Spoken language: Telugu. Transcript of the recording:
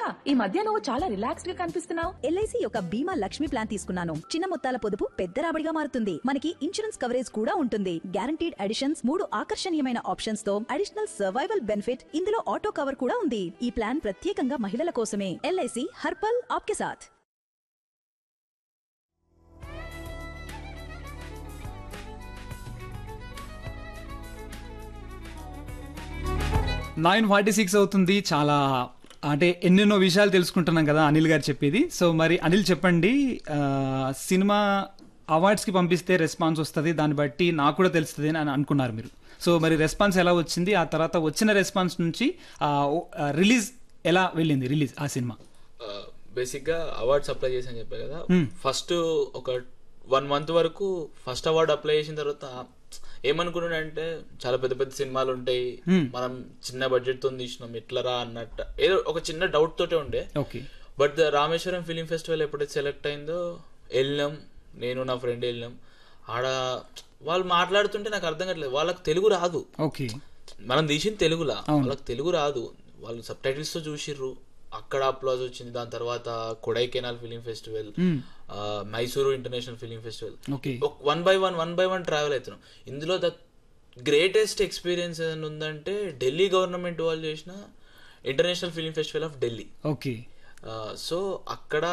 ఈ మధ్య నువ్వు చాలా రిలాక్స్డ్ గా కనిపిస్తున్నావు ఎల్ఐసి యొక్క బీమా లక్ష్మి ప్లాన్ తీసుకున్నాను చిన్న మొత్తాల పొదుపు పెద్ద రాబడిగా మారుతుంది మనకి ఇన్సూరెన్స్ కవరేజ్ కూడా ఉంటుంది గ్యారంటీడ్ అడిషన్స్ మూడు ఆకర్షణీయమైన ఆప్షన్స్ తో అడిషనల్ సర్వైవల్ బెనిఫిట్ ఇందులో ఆటో కవర్ కూడా ఉంది ఈ ప్లాన్ ప్రత్యేకంగా మహిళల కోసమే ఎల్ఐసి హర్పల్ ఆప్కే సాథ్ నైన్ ఫార్టీ సిక్స్ అవుతుంది చాలా అంటే ఎన్నెన్నో విషయాలు తెలుసుకుంటున్నాం కదా అనిల్ గారు చెప్పేది సో మరి అనిల్ చెప్పండి ఆ, సినిమా అవార్డ్స్కి పంపిస్తే రెస్పాన్స్ వస్తుంది దాన్ని బట్టి నాకు కూడా తెలుస్తుంది అని అనుకున్నారు మీరు సో మరి రెస్పాన్స్ ఎలా వచ్చింది ఆ తర్వాత వచ్చిన రెస్పాన్స్ నుంచి రిలీజ్ ఎలా వెళ్ళింది రిలీజ్ ఆ సినిమా బేసిక్ గా అవార్డ్స్ అప్లై చేసాను చెప్పా కదా ఫస్ట్ ఒక వన్ మంత్ వరకు ఫస్ట్ అవార్డ్ అప్లై చేసిన తర్వాత ఏమనుకున్నాడంటే చాలా పెద్ద పెద్ద సినిమాలు ఉంటాయి మనం చిన్న బడ్జెట్ తో తీసినాం ఎట్లరా అన్నట్టు ఏదో ఒక చిన్న డౌట్ తోటే ఉండే okay but the Rameswaram film festival ఎప్పుడైతే సెలెక్ట్ అయిందో వెళ్ళినాం నేను నా ఫ్రెండ్ వెళ్ళినాం ఆడ వాళ్ళు మాట్లాడుతుంటే నాకు అర్థం కావట్లేదు వాళ్ళకి తెలుగు రాదు ఓకే మనం తీసింది తెలుగులా వాళ్ళకి తెలుగు రాదు వాళ్ళు సబ్ టైటిల్స్ తో చూసిర్రు అక్కడ అప్లాజ్ వచ్చింది దాని తర్వాత Kodaikanal film festival Mysuru international film festival okay one by one one by one travel అవుతున్నాం ఇందులో ద గ్రేటెస్ట్ ఎక్స్పీరియన్స్ ఏదైనా ఉందంటే ఢిల్లీ గవర్నమెంట్ వాళ్ళు చేసిన international film festival of Delhi okay so అక్కడ